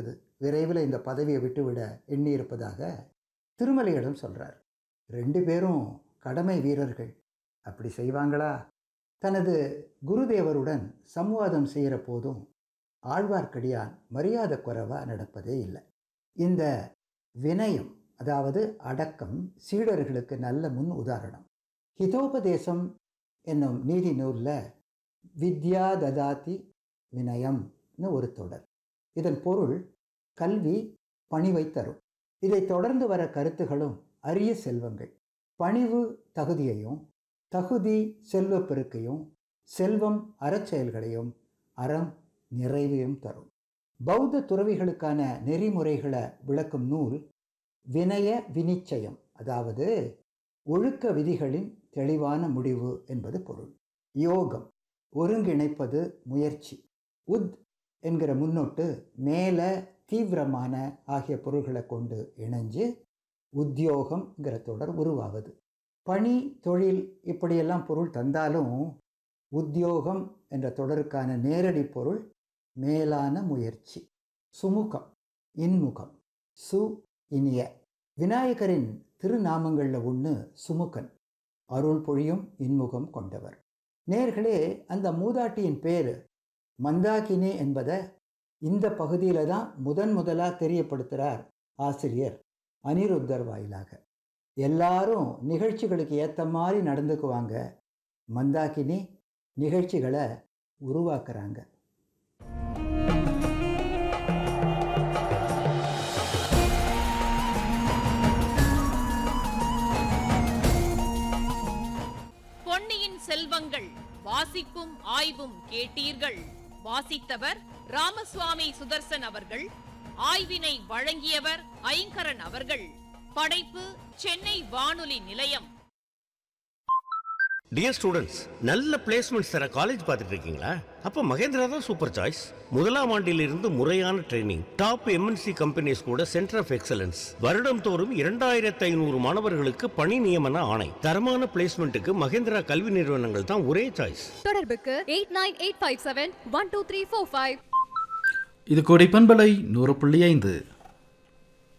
இருக்குது விரைவில் இந்த பதவியை விட்டுவிட எண்ணியிருப்பதாக திருமலையிடம் சொல்கிறார் ரெண்டு பேரும் கடமை வீரர்கள் அப்படி செய்வாங்களா தனது குருதேவருடன் சம்வாதம் செய்கிற போதும் ஆழ்வார்க்கடியான் மரியாதை குறைவாக நடப்பதே இல்லை இந்த வினயம் அதாவது அடக்கம் சீடர்களுக்கு நல்ல முன் உதாரணம் ஹிதோபதேசம் என்னும் நீதி நூலில் வித்யா ததாதி வினயம்னு ஒரு தொடர் இதன் பொருள் கல்வி பணிவை தரும் இதை தொடர்ந்து வர கருத்துகளும் அரிய செல்வங்கள் பணிவு தகுதியையும் தகுதி செல்வப் பெருக்கையும் செல்வம் அறச்செயல்களையும் அறம் நிறைவையும் தரும் பௌத்த துறவிகளுக்கான நெறிமுறைகளை விளக்கும் நூல் வினய வினிச்சயம் அதாவது ஒழுக்க விதிகளின் தெளிவான முடிவு என்பது பொருள் யோகம் ஒருங்கிணைப்பது முயற்சி உத் என்கிற முன்னொட்டு மேல தீவிரமான ஆகிய பொருள்களை கொண்டு இணைஞ்சு உத்தியோகம்ங்கிற தொடர் உருவாவது பணி தொழில் இப்படியெல்லாம் பொருள் தந்தாலும் உத்தியோகம் என்ற தொடருக்கான நேரடி பொருள் மேலான முயற்சி சுமுகம் இன்முகம் சு இனிய விநாயகரின் திருநாமங்களில் ஒன்று சுமுகன் அருள் பொழியும் இன்முகம் கொண்டவர் நேர்களே அந்த மூதாட்டியின் பேர் மந்தாகினி என்பதை இந்த பகுதியில் தான் முதன் முதலாக தெரியப்படுத்துகிறார் ஆசிரியர் அனிருத்தர் வாயிலாக எல்லாரும் நிகழ்ச்சிகளுக்கு ஏற்ற மாதிரி நடந்துக்குவாங்க மந்தாகினி நிகழ்ச்சிகளை உருவாக்குறாங்க பொன்னியின் செல்வங்கள் வாசிப்பும் ஆய்வும் கேட்டீர்கள் வாசித்தவர் ராமசுவாமி சுதர்சன் அவர்கள் ஆய்வினை வழங்கியவர் ஐங்கரன் அவர்கள் படைப்பு சென்னை வானொலி நிலையம் டியர் ஸ்டூடெண்ட்ஸ் நல்ல பிளேஸ்மெண்ட்ஸ் தர காலேஜ் பார்த்துட்டு இருக்கீங்களா அப்போ மகேந்திரா தான் சூப்பர் சாய்ஸ் முதலாம் ஆண்டிலிருந்து முறையான ட்ரைனிங் டாப் எம்என்சி கம்பெனிஸ் கூட சென்டர் ஆஃப் எக்ஸலன்ஸ் வருடம் தோறும் இரண்டாயிரத்து ஐநூறு மாணவர்களுக்கு பணி நியமன ஆணை தரமான பிளேஸ்மெண்ட்டுக்கு மகேந்திரா கல்வி நிறுவனங்கள் தான் ஒரே சாய்ஸ் தொடர்புக்கு eight nine eight five seven one two three four five இது கோடை பண்பலை நூறு புள்ளி ஐந்து